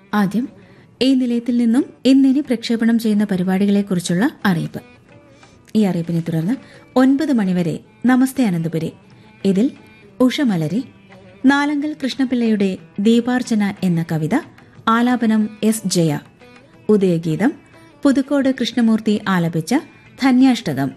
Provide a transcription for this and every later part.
ആദ്യം ഈ നിലയത്തിൽ നിന്നും ഇന്നിനി പ്രക്ഷേപണം ചെയ്യുന്ന പരിപാടികളെക്കുറിച്ചുള്ള അറിയിപ്പ് ഈ അറിയിപ്പിനെ തുടർന്ന് ഒൻപത് മണിവരെ നമസ്തേ അനന്തപുരി ഇതിൽ ഉഷമലരി നാലങ്കൽ കൃഷ്ണപിള്ളയുടെ ദീപാർച്ചന എന്ന കവിത ആലാപനം എസ് ജയ ഉദയഗീതം പുതുക്കോട് കൃഷ്ണമൂർത്തി ആലപിച്ച ധന്യാഷ്ടകം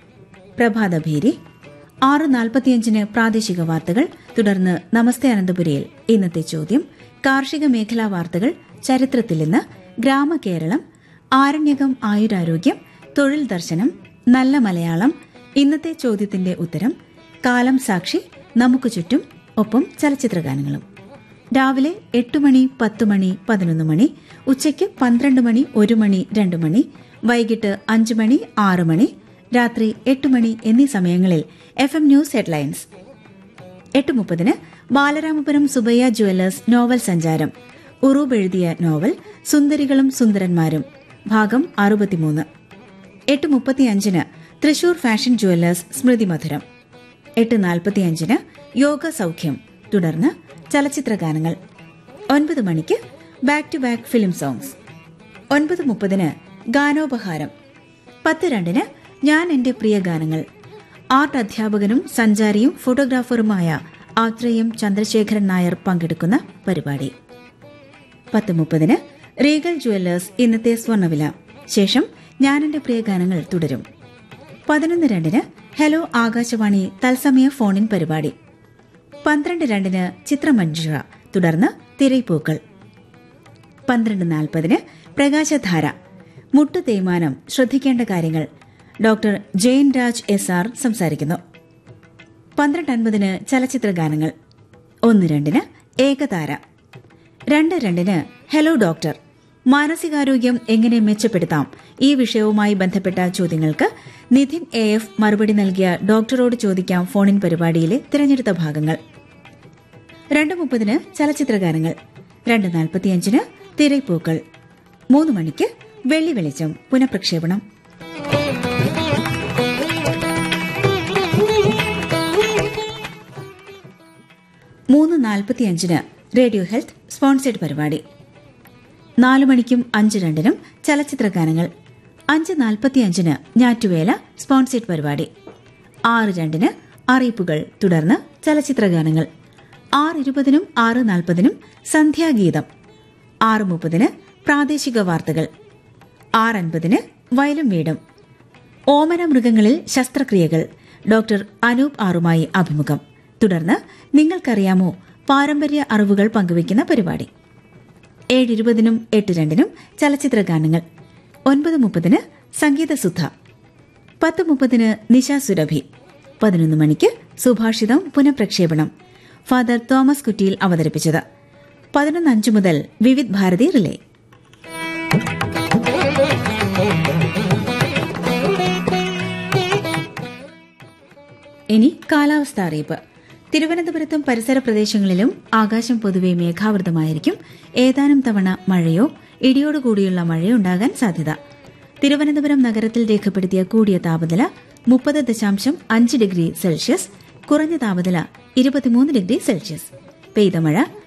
പ്രഭാതഭീരി ആറ് നാൽപ്പത്തിയഞ്ചിന് പ്രാദേശിക വാർത്തകൾ തുടർന്ന് നമസ്തേ അനന്തപുരിയിൽ ഇന്നത്തെ ചോദ്യം കാർഷിക മേഖലാ വാർത്തകൾ ചരിത്രത്തിൽ നിന്ന് ഗ്രാമകേരളം ആരണ്യകം ആയുരാരോഗ്യം തൊഴിൽ ദർശനം നല്ല മലയാളം ഇന്നത്തെ ചോദ്യത്തിന്റെ ഉത്തരം കാലം സാക്ഷി നമുക്ക് ചുറ്റും ഒപ്പം ചലച്ചിത്രഗാനങ്ങളും രാവിലെ എട്ട് മണി പത്ത് മണി പതിനൊന്ന് മണി ഉച്ചയ്ക്ക് പന്ത്രണ്ട് മണി ഒരു മണി രണ്ട് മണി വൈകിട്ട് അഞ്ച് മണി ആറ് മണി രാത്രി എട്ട് മണി എന്നീ സമയങ്ങളിൽ എഫ് എം ന്യൂസ് ഹെഡ്ലൈൻസ് എട്ട് മുപ്പതിന് ബാലരാമപുരം സുബയ്യ ജുവല്ലേഴ്സ് നോവൽ സഞ്ചാരം ഉറൂബ് എഴുതിയ നോവൽ സുന്ദരികളും സുന്ദരന്മാരും ഭാഗം അറുപത്തിമൂന്ന് എട്ട് മുപ്പത്തിയഞ്ചിന് തൃശൂർ ഫാഷൻ ജുവല്ലേഴ്സ് സ്മൃതി മധുരം എട്ട് നാൽപ്പത്തിയഞ്ചിന് യോഗ സൗഖ്യം തുടർന്ന് ചലച്ചിത്ര ഗാനങ്ങൾ ഒൻപത് മണിക്ക് back to back film songs ഒൻപത് മുപ്പതിന് ഗാനോപഹാരം പത്ത് രണ്ടിന് ഞാൻ എന്റെ പ്രിയ ഗാനങ്ങൾ ആർട്ട് അധ്യാപകനും സഞ്ചാരിയും ഫോട്ടോഗ്രാഫറുമായ ആത്രേയം ചന്ദ്രശേഖരൻ നായർ പങ്കെടുക്കുന്ന പരിപാടി പത്ത് മുപ്പതിന് റീഗൽ ജുവല്ലേഴ്സ് ഇന്നത്തെ സ്വർണ്ണവില ശേഷം ഞാൻ എന്റെ പ്രിയ ഗാനങ്ങൾ തുടരും പതിനൊന്ന് രണ്ടിന് ഹലോ ആകാശവാണി തത്സമയ ഫോണിൻ പരിപാടി പന്ത്രണ്ട് രണ്ടിന് ചിത്രമഞ്ജുഷ തുടർന്ന് തിരൈപ്പൂക്കൾ പന്ത്രണ്ട് നാൽപ്പതിന് പ്രകാശധാര മുട്ടു തേയ്മാനം ശ്രദ്ധിക്കേണ്ട കാര്യങ്ങൾ doctor Jayan Raj S R സംസാരിക്കുന്നു പന്ത്രണ്ട് അൻപതിന് ചലച്ചിത്ര ഗാനങ്ങൾ ഒന്ന് രണ്ടിന് ഏകതാര രണ്ട് രണ്ടിന് ഹലോ ഡോക്ടർ മാനസികാരോഗ്യം എങ്ങനെ മെച്ചപ്പെടുത്താം ഈ വിഷയവുമായി ബന്ധപ്പെട്ട ചോദ്യങ്ങൾക്ക് നിതിൻ എ എഫ് മറുപടി നൽകിയ ഡോക്ടറോട് ചോദിക്കാം ഫോണിൻ പരിപാടിയിലെ തിരഞ്ഞെടുത്ത ഭാഗങ്ങൾ രണ്ട് മുപ്പതിന് ചലച്ചിത്ര ഗാനങ്ങൾ രണ്ട് നാൽപ്പത്തിയഞ്ചിന് തിരൈപ്പൂക്കൾ മൂന്ന് മണിക്ക് വെള്ളി വെളിച്ചം പുനഃപ്രക്ഷേപണം മൂന്ന് നാൽപ്പത്തിയഞ്ചിന് റേഡിയോ ഹെൽത്ത് സ്പോൺസേഡ് പരിപാടി നാലു മണിക്കും അഞ്ച് രണ്ടിനും ചലച്ചിത്ര ഗാനങ്ങൾ അഞ്ച് നാൽപ്പത്തിയഞ്ചിന് ഞാറ്റുവേല സ്പോൺസേഡ് പരിപാടി ആറ് രണ്ടിന് അറിയിപ്പുകൾ തുടർന്ന് ചലച്ചിത്ര ഗാനങ്ങൾ ആറ് ഇരുപതിനും ആറ് നാൽപ്പതിനും സന്ധ്യാഗീതം ആറ് മുപ്പതിന് പ്രാദേശിക വാർത്തകൾ ആറ് അൻപതിന് വയലും വീടും ഓമന മൃഗങ്ങളിൽ ശസ്ത്രക്രിയകൾ ഡോക്ടർ അനൂപ് ആറുമായി അഭിമുഖം തുടർന്ന് നിങ്ങൾക്കറിയാമോ പാരമ്പര്യ അറിവുകൾ പങ്കുവയ്ക്കുന്ന പരിപാടി ഏഴ് ഇരുപതിനും എട്ട് രണ്ടിനും ചലച്ചിത്ര ഗാനങ്ങൾ ഒൻപത് മുപ്പതിന് സംഗീതസുധ പത്ത് മുപ്പതിന് നിശ സുരഭി പതിനൊന്ന് മണിക്ക് സുഭാഷിതം പുനഃപ്രക്ഷേപണം ഫാദർ തോമസ് കുറ്റിയിൽ അവതരിപ്പിച്ചത് പതിനൊന്ന് അഞ്ച് മുതൽ വിവിധ് ഭാരതി റിലേ ഇനി കാലാവസ്ഥ അറിയിപ്പ് തിരുവനന്തപുരത്തും പരിസര പ്രദേശങ്ങളിലും ആകാശം പൊതുവെ മേഘാവൃതമായിരിക്കും ഏതാനും തവണ മഴയോ ഇടിയോടുകൂടിയുള്ള മഴയോ ഉണ്ടാകാൻ സാധ്യത തിരുവനന്തപുരം നഗരത്തിൽ രേഖപ്പെടുത്തിയ കൂടിയ താപനില മുപ്പത് ദശാംശം അഞ്ച് ഡിഗ്രി സെൽഷ്യസ് കുറഞ്ഞ താപനില ഇരുപത്തിമൂന്ന് ഡിഗ്രി സെൽഷ്യസ് പെയ്ത മഴ